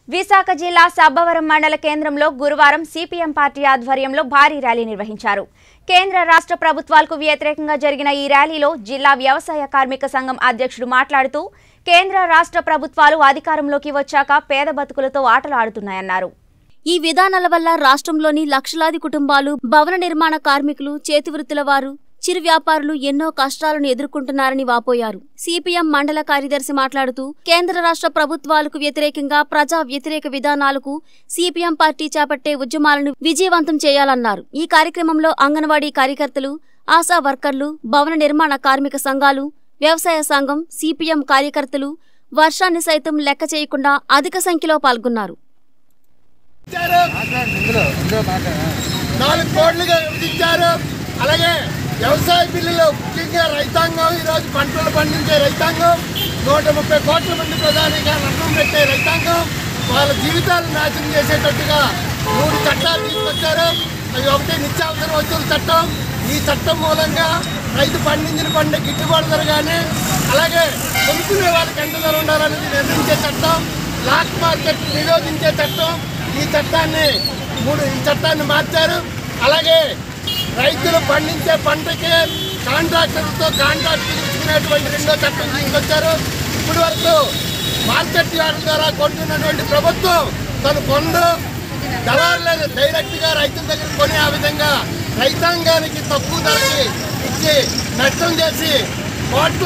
విశాఖ జిల్లా సబ్బవరం మండల కేంద్రంలో గురువారం సిపిఎం పార్టీ ఆధ్వర్యంలో భారీ ర్యాలీ నిర్వహించారు కేంద్ర రాష్ట్ర ప్రభుత్వాలకు వ్యతిరేకంగా జరిగిన ఈ ర్యాలీలో జిల్లా వ్యవసాయ కార్మిక సంఘం అధ్యక్షుడు మాట్లాడుతూ కేంద్ర రాష్ట్ర ప్రభుత్వాలు అధికారంలోకి వచ్చాక పేద బతుకులతో ఆటలు ఆడుతున్నాయన్నారు ఈ విధానాల వల్ల రాష్ట్రంలోని లక్షలాది కుటుంబాలు భవన నిర్మాణ కార్మికులు చేతివృత్తుల వారు చిరు వ్యాపారులు ఎన్నో కష్టాలను ఎదుర్కొంటున్నారని వాపోయారు సిపిఎం మండల కార్యదర్శి మాట్లాడుతూ కేంద్ర రాష్ట్ర ప్రభుత్వాలకు వ్యతిరేకంగా ప్రజా వ్యతిరేక విధానాలకు సిపిఎం పార్టీ చేపట్టే ఉద్యమాలను విజయవంతం చేయాలన్నారు ఈ కార్యక్రమంలో అంగన్వాడీ కార్యకర్తలు ఆశా వర్కర్లు భవన నిర్మాణ కార్మిక సంఘాలు వ్యవసాయ సంఘం సిపిఎం కార్యకర్తలు వర్షాన్ని సైతం లెక్క చేయకుండా అధిక సంఖ్యలో పాల్గొన్నారు ఇచ్చారు నాలుగు కోట్లుగా విధించారు అలాగే వ్యవసాయ బిల్లులో ముఖ్యంగా రైతాంగం ఈరోజు పంటలు పండించే రైతాంగం నూట ముప్పై కోట్ల మంది ప్రధానిగా నష్టం పెట్టే రైతాంగం వాళ్ళ జీవితాలు నాశనం చేసేటట్టుగా మూడు చట్టాలు తీసుకొచ్చారు అవి ఒకటి నిత్యావసర వస్తువుల చట్టం ఈ చట్టం మూలంగా రైతు పండించిన పంట గిట్టుబాటు ధర కానీ అలాగే కొనుక్కునే వాళ్ళకి ఎంత ధర ఉండాలనేది నిర్ణయించే చట్టం బ్లాక్ మార్కెట్ నిరోధించే చట్టం ఈ చట్టాన్ని మూడు ఈ చట్టాన్ని మార్చారు అలాగే రైతులు పండించే పంటకి కాంట్రాక్టర్లతో కాంట్రాక్ట్ తీసుకునేటువంటి రెండో చట్టం తీసుకొచ్చారు ఇప్పటి వరకు మార్కెట్ యార్డుల ద్వారా కొంటున్నటువంటి ప్రభుత్వం తను కొండు దళారులను డైరెక్ట్గా రైతుల దగ్గర కొని ఆ విధంగా రైతాంగానికి తక్కువ ధరకి ఇచ్చి నష్టం చేసి కోట్ల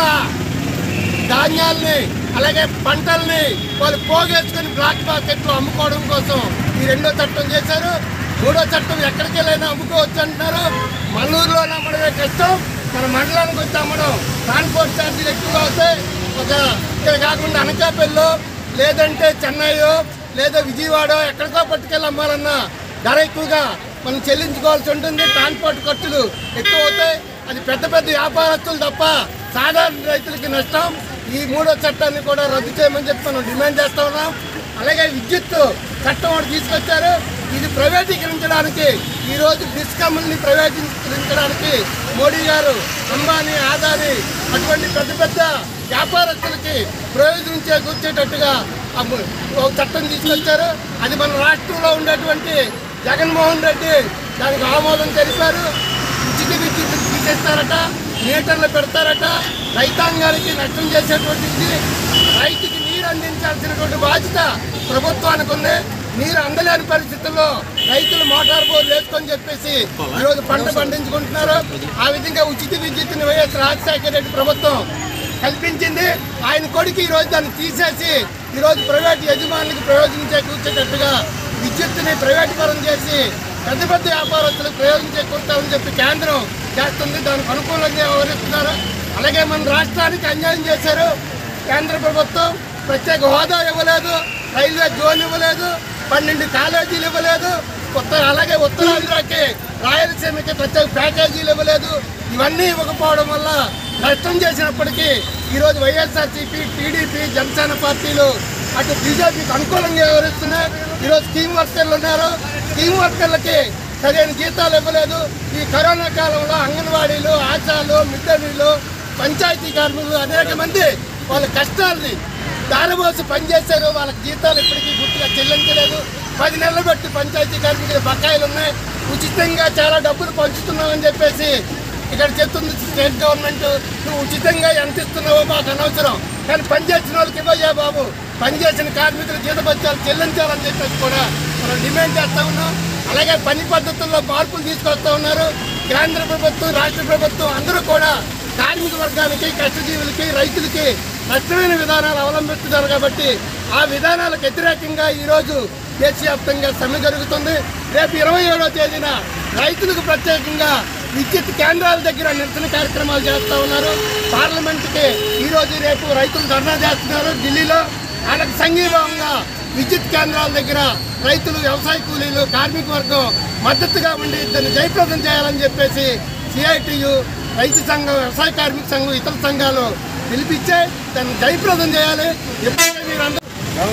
ధాన్యాల్ని అలాగే పంటల్ని వాళ్ళు పోగేసుకొని బ్లాక్ మార్కెట్లో అమ్ముకోవడం కోసం ఈ రెండో చట్టం చేశారు మూడో చట్టం ఎక్కడికి వెళ్ళైనా అమ్ముకోవచ్చు అంటున్నారు మల్లూరులో అమ్మడమే కష్టం మన మండలానికి వచ్చి అమ్మడం ట్రాన్స్పోర్ట్ ఛార్జీలు ఎక్కువగా అవుతాయి ఒక ఇక్కడ కాకుండా అనకాపల్లిలో లేదంటే చెన్నైయో లేదా విజయవాడ ఎక్కడికో పట్టుకెళ్ళి అమ్మాలన్నా ధర ఎక్కువగా మనం చెల్లించుకోవాల్సి ఉంటుంది ట్రాన్స్పోర్ట్ ఖర్చులు ఎక్కువ అవుతాయి అది పెద్ద పెద్ద వ్యాపారస్తులు తప్ప సాధారణ రైతులకి నష్టం ఈ మూడో చట్టాన్ని కూడా రద్దు చేయమని చెప్పి మనం డిమాండ్ చేస్తా ఉన్నాం అలాగే విద్యుత్ చట్టం ఒకటి తీసుకొచ్చారు ఇది ప్రైవేటీకరించడానికి ఈ రోజు డిస్కమ్ని ప్రైవేటీకరించడానికి మోడీ గారు అంబానీ ఆదాని అటువంటి పెద్ద పెద్ద వ్యాపారస్తులకి ప్రయోజనం చేకూర్చేటట్టుగా ఆ ము- ఒక చట్టం తీసుకొచ్చారు అది మన రాష్ట్రంలో ఉండేటువంటి జగన్మోహన్ రెడ్డి దానికి ఆమోదం తెలిపారు ఉచిత విద్యుత్ తీసేస్తారట మీటర్లు పెడతారట రైతాంగానికి నష్టం చేసేటువంటి ఇది రైతుకి నీరు అందించాల్సినటువంటి బాధ్యత ప్రభుత్వానికి ఉంది నీరు అందలేని పరిస్థితుల్లో రైతులు మోటార్ బోర్లు వేసుకొని చెప్పేసి ఈరోజు పంట పండించుకుంటున్నారు ఆ విధంగా ఉచిత విద్యుత్తుని వైఎస్ రాజశేఖర రెడ్డి ప్రభుత్వం కల్పించింది ఆయన కొడుకు ఈ రోజు దాన్ని తీసేసి ఈ రోజు ప్రైవేట్ యజమానులకు ప్రయోజనం చేకూర్చేటట్టుగా విద్యుత్తుని ప్రైవేట్ పరం చేసి పెద్ద పెద్ద వ్యాపారస్తులకు ప్రయోజనం చేకూర్చాలని చెప్పి కేంద్రం చేస్తుంది దానికి అనుకూలంగా వ్యవహరిస్తున్నారు అలాగే మన రాష్ట్రానికి అన్యాయం చేశారు కేంద్ర ప్రభుత్వం ప్రత్యేక హోదా ఇవ్వలేదు రైల్వే జోన్ ఇవ్వలేదు పన్నెండు కాలేజీలు ఇవ్వలేదు కొత్త అలాగే ఉత్తరాంధ్రకి రాయలసీమకి ప్రత్యేక ప్యాకేజీలు ఇవ్వలేదు ఇవన్నీ ఇవ్వకపోవడం వల్ల నష్టం చేసినప్పటికీ ఈరోజు వైఎస్ఆర్సీపీ టీడీపీ జనసేన పార్టీలు అటు బీజేపీకి అనుకూలంగా వ్యవహరిస్తున్నాయి ఈరోజు స్కీమ్ వర్కర్లు ఉన్నారు స్కీమ్ వర్కర్లకి సరైన జీతాలు ఇవ్వలేదు ఈ కరోనా కాలంలో అంగన్వాడీలు ఆశాలు మిడ్ డే మీలు పంచాయతీ కార్మికులు అనేక మంది వాళ్ళ కష్టాలని దారబోసి పనిచేశారు వాళ్ళకి జీతాలు ఇప్పటికీ పూర్తిగా చెల్లించలేదు పది నెలలు బట్టి పంచాయతీ కార్మికుల బకాయిలు ఉన్నాయి ఉచితంగా చాలా డబ్బులు పంచుతున్నామని చెప్పేసి ఇక్కడ చెప్తుంది స్టేట్ గవర్నమెంట్ నువ్వు ఉచితంగా ఎంత ఇస్తున్నావో మాకు అనవసరం కానీ పనిచేసిన వాళ్ళకి ఇవ్వయ్యా బాబు పనిచేసిన కార్మికులు జీతపత్యాలు చెల్లించాలని చెప్పేసి కూడా మనం డిమాండ్ చేస్తా ఉన్నాం అలాగే పని పద్ధతుల్లో మార్పులు తీసుకొస్తా ఉన్నారు కేంద్ర ప్రభుత్వం రాష్ట్ర ప్రభుత్వం అందరూ కూడా కార్మిక వర్గానికి కష్టజీవులకి రైతులకి నష్టమైన విధానాలు అవలంబిస్తున్నారు కాబట్టి ఆ విధానాలకు వ్యతిరేకంగా ఈరోజు దేశవ్యాప్తంగా సమ్మె జరుగుతుంది రేపు ఇరవై ఏడో తేదీన రైతులకు ప్రత్యేకంగా విద్యుత్ కేంద్రాల దగ్గర నిరసన కార్యక్రమాలు చేస్తూ ఉన్నారు పార్లమెంట్కి ఈరోజు రేపు రైతులు ధర్నా చేస్తున్నారు ఢిల్లీలో వాళ్ళకి సంఘీభావంగా విద్యుత్ కేంద్రాల దగ్గర రైతులు వ్యవసాయ కూలీలు కార్మిక వర్గం మద్దతుగా ఉండి దాన్ని జయప్రదం చేయాలని చెప్పేసి సిఐటియు రైతు సంఘం వ్యవసాయ కార్మిక సంఘం ఇతర సంఘాలు పిలిపించాయి దాన్ని జయప్రదం చేయాలి ఎప్పుడైనా మీరందరూ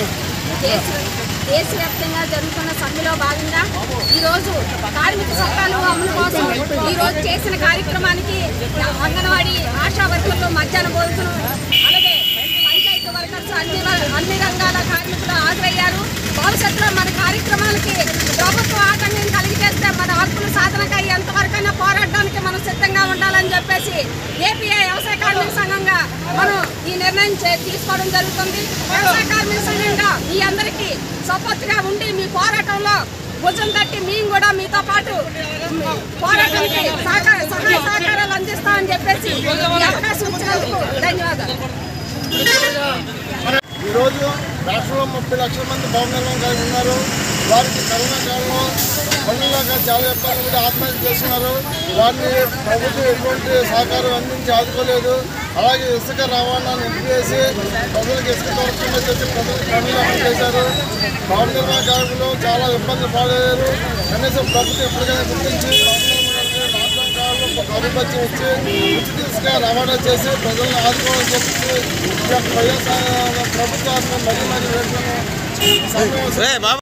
దేశ- దేశవ్యాప్తంగా జరుగుతున్న సమ్మెలో భాగంగా ఈరోజు కార్మిక చట్టాలు అమలు కోసం ఈరోజు చేసిన కార్యక్రమానికి అంగన్వాడీ ఆశా వర్కర్లు మధ్యాహ్న భోజనం అలాగే పంచాయతీ వర్కర్స్ అన్ని వ- అన్ని రంగాల కార్మికులు హాజరయ్యారు కార్యక్రమాలకి ప్రభుత్వ ఆటంకం కలిగి చేస్తే మన హక్కుల సాధనకై ఎంతవరకైనా పోరాడడానికి మనం సిద్ధంగా ఉండాలని చెప్పేసి ఏపీఐ వ్యవసాయ కార్మిక సంఘంగా మనం ఈ నిర్ణయం చే- తీసుకోవడం జరుగుతుంది వ్యవసాయ కార్మిక సంఘంగా మీ అందరికీ సపోర్ట్ గా ఉండి మీ పోరాటంలో భుజం తట్టి మేము కూడా మీతో పాటు పోరాటానికి సహకార సహాయ సహకారాలు అందిస్తామని చెప్పేసి ఈ అవకాశం ఇచ్చినందుకు ధన్యవాదాలు ఈరోజు రాష్ట్రంలో ముప్పై లక్షల మంది భవన నిర్మాణం కలిగి ఉన్నారు వారికి కరోనా కాలంలో పనుల్లోగా చాలా ఇబ్బందులు పడి ఆత్మహత్య చేస్తున్నారు వారిని ప్రభుత్వం ఎటువంటి సహకారం అందించి ఆదుకోలేదు అలాగే ఇసుక రవాణాను నిలిపివేసి ప్రజలకు ఇసుక దొరకకుండా చేసి ప్రజలకు పనులు అమలు చేశారు భవన నిర్మాణ కార్మికులు చాలా ఇబ్బందులు పాలయ్యారు కనీసం ప్రభుత్వం ఎప్పటికైనా గుర్తించి భవన నిర్మాణానికి లాక్డౌన్ కాలంలో ఒక ఆధిపత్యం ఇచ్చి ఉచిత ఇసుక రవాణా చేసి ప్రజలను ఆదుకోవాలని చెప్పి ఈ యొక్క వైఎస్ఆర్ ప్రభుత్వాన్ని మరీ మరీ వేడుకలను సమయం